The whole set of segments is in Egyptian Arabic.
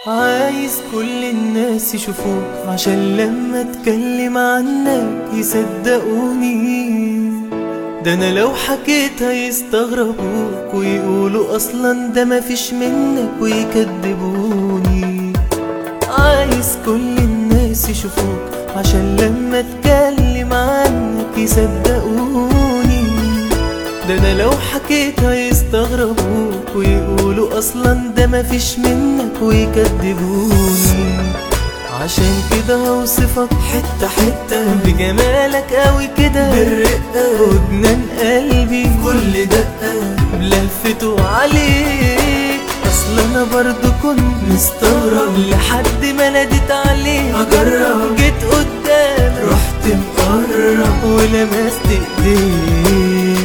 عايز كل الناس يشوفوك عشان لما اتكلم عنك يصدقوني ده انا لو حكيت هيستغربوك ويقولوا اصلا ده مفيش منك ويكذبوني عايز كل الناس يشوفوك عشان لما اتكلم عنك يصدقوني ده انا لو حكيت هيستغربوك ويقولوا اصلا ده مفيش منك ويكذبوني عشان كده هوصفك حتة حتة بجمالك قوي كده بالرقة وجنان قلبي كل دقة بلفته عليك اصل انا برضو كنت مستغرب لحد ما ناديت عليك اجرب جيت قدامك رحت مقرب ولمست ايديك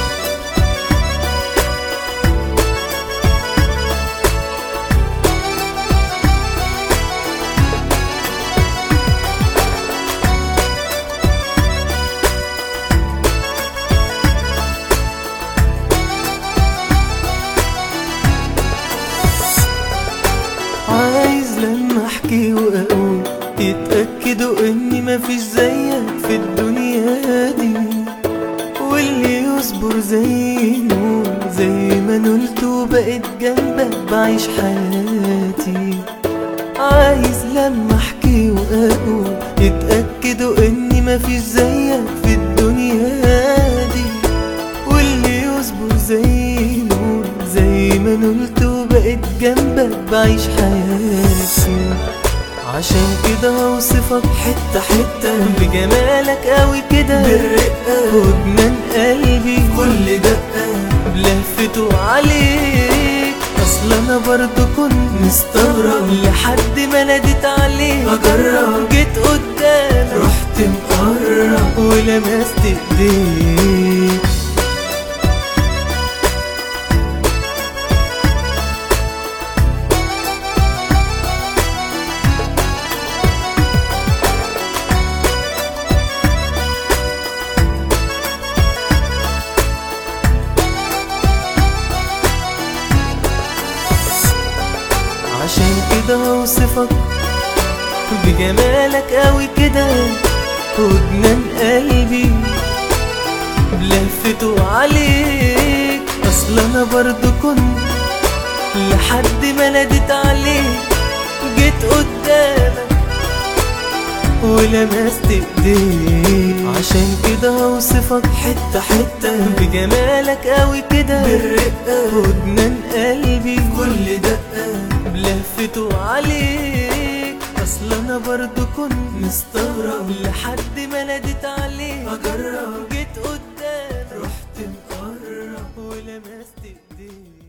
عايز لما احكي واقول يتأكدوا اني مفيش زيك في الدنيا دي واللي يصبر زي نور زي ما نلت وبقيت جنبك بعيش حياتي عايز لما احكي واقول يتأكدوا اني مفيش زيك في الدنيا دي واللي يصبر زي نور زي ما نلت وبقيت جنبك بعيش حياتي عشان كده هوصفك حتة حتة بجمالك قوي كده بالرقة وجنان قلبي كل دقة بلفته عليك اصل انا برضو كنت مستغرب لحد ما ناديت عليك اجرب جيت قدامك رحت مقرب ولمست ايديك عشان كده هوصفك بجمالك قوي كده وجنان قلبي بلفته عليك اصل انا برضو كنت لحد ما ناديت عليك جيت قدامك ولمست ايديك عشان كده هوصفك حتة حتة بجمالك قوي كده بالرقة وجنان قلبي كل دقة بلفته عليك اصل انا برضو كنت مستغرب لحد ما ناديت عليك اجرب جيت قدام رحت مقرب ولمست ايديك